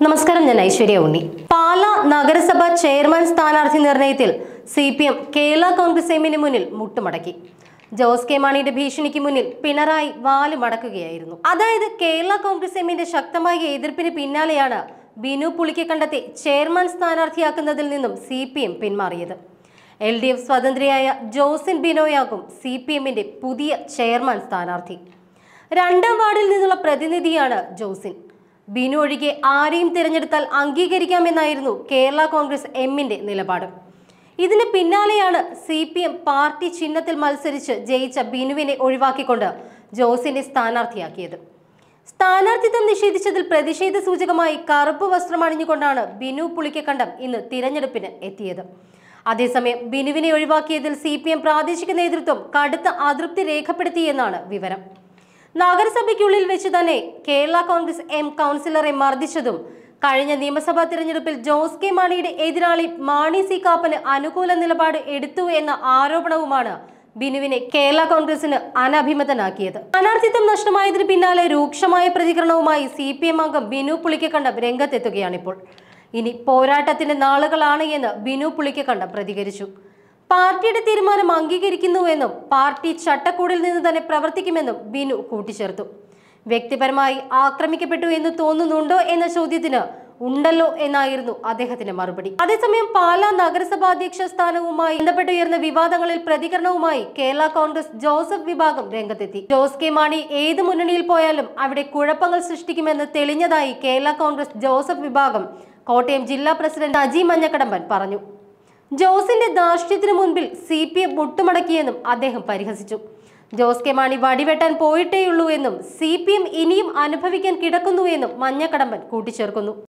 നമസ്കാരം ഞാൻ ഐശ്വര്യ ഉണ്ണി പാല നഗരസഭ ചെയർമാൻ സ്ഥാനാർത്ഥി നിർണയത്തിൽ C P M Kerala Congress എമ്മിന് മുന്നിൽ മുട്ടുമടക്കി ജോസ് കെ മാണിയുടെ ഭീഷണിക്ക് മുന്നിൽ പിണറായി വാല് മടക്കുകയായിരുന്നു അതായത് കേരള കോൺഗ്രസ് എമ്മിന്റെ ശക്തമായ എതിർപ്പിന് പിന്നാലെയാണ് ബിനു പുളിക്കക്കണ്ടത്തെ ചെയർമാൻ സ്ഥാനാർത്ഥിയാക്കുന്നതിൽ നിന്നും സി പി എം പിന്മാറിയത് എൽ ഡി എഫ് സ്വതന്ത്രയായ ജോസിൻ ബിനോയാകും സി പി എമ്മിന്റെ പുതിയ ചെയർമാൻ സ്ഥാനാർത്ഥി രണ്ടാം വാർഡിൽ നിന്നുള്ള പ്രതിനിധിയാണ് ജോസിൻ ബിനു ഒഴികെ ആരെയും തിരഞ്ഞെടുത്താൽ അംഗീകരിക്കാമെന്നായിരുന്നു കേരള കോൺഗ്രസ് എമ്മിന്റെ നിലപാട് ഇതിന് പിന്നാലെയാണ് സി പി എം പാർട്ടി ചിഹ്നത്തിൽ മത്സരിച്ച് ജയിച്ച ബിനുവിനെ ഒഴിവാക്കിക്കൊണ്ട് ജോസിനെ സ്ഥാനാർത്ഥിയാക്കിയത് സ്ഥാനാർത്ഥിത്വം നിഷേധിച്ചതിൽ പ്രതിഷേധ സൂചകമായി കറുപ്പ് വസ്ത്രം അണിഞ്ഞുകൊണ്ടാണ് ബിനു പുളിക്കക്കണ്ടം ഇന്ന് തിരഞ്ഞെടുപ്പിന് എത്തിയത് അതേസമയം ബിനുവിനെ ഒഴിവാക്കിയതിൽ സി പി എം പ്രാദേശിക നേതൃത്വം കടുത്ത അതൃപ്തി രേഖപ്പെടുത്തിയെന്നാണ് വിവരം നഗരസഭയ്ക്കുള്ളിൽ വെച്ച് തന്നെ കേരള കോൺഗ്രസ് എം കൗൺസിലറെ മർദ്ദിച്ചതും കഴിഞ്ഞ നിയമസഭാ തിരഞ്ഞെടുപ്പിൽ ജോസ് കെ മാണിയുടെ എതിരാളി മാണി സി കാപ്പന് അനുകൂല നിലപാട് എടുത്തു എന്ന ആരോപണവുമാണ് ബിനുവിനെ കേരള കോൺഗ്രസിന് അനഭിമതനാക്കിയത് സ്ഥാനാർത്ഥിത്വം നഷ്ടമായതിന് പിന്നാലെ രൂക്ഷമായ പ്രതികരണവുമായി സി പി എം അംഗം ബിനു പുളിക്കക്കണ്ടം രംഗത്തെത്തുകയാണിപ്പോൾ ഇനി പോരാട്ടത്തിന്റെ നാളുകളാണ് എന്ന് ബിനു പുളിക്കക്കണ്ടം പ്രതികരിച്ചു പാർട്ടിയുടെ തീരുമാനം അംഗീകരിക്കുന്നുവെന്നും പാർട്ടി ചട്ടക്കൂടിൽ നിന്ന് തന്നെ പ്രവർത്തിക്കുമെന്നും ബിനു കൂട്ടിച്ചേർത്തു വ്യക്തിപരമായി ആക്രമിക്കപ്പെട്ടു എന്ന് തോന്നുന്നുണ്ടോ എന്ന ചോദ്യത്തിന് ഉണ്ടല്ലോ എന്നായിരുന്നു അദ്ദേഹത്തിന്റെ മറുപടി അതേസമയം പാലാ നഗരസഭാ അധ്യക്ഷ സ്ഥാനവുമായി ബന്ധപ്പെട്ടുയർന്ന വിവാദങ്ങളിൽ പ്രതികരണവുമായി കേരള കോൺഗ്രസ് ജോസഫ് വിഭാഗം രംഗത്തെത്തി ജോസ് കെ മാണി ഏത് മുന്നണിയിൽ പോയാലും അവിടെ കുഴപ്പങ്ങൾ സൃഷ്ടിക്കുമെന്ന് തെളിഞ്ഞതായി കേരള കോൺഗ്രസ് ജോസഫ് വിഭാഗം കോട്ടയം ജില്ലാ പ്രസിഡന്റ് അജി മഞ്ഞക്കടമ്പൻ പറഞ്ഞു ജോസിന്റെ ധാർഷ്ട്യത്തിനു മുൻപിൽ സി പി എം മുട്ടുമടക്കിയെന്നും അദ്ദേഹം പരിഹസിച്ചു ജോസ് കെ മാണി വടിവെട്ടാൻ പോയിട്ടേയുള്ളൂ എന്നും സി പി എം ഇനിയും അനുഭവിക്കാൻ കിടക്കുന്നു എന്നും മഞ്ഞക്കടമ്പൻ കൂട്ടിച്ചേർക്കുന്നു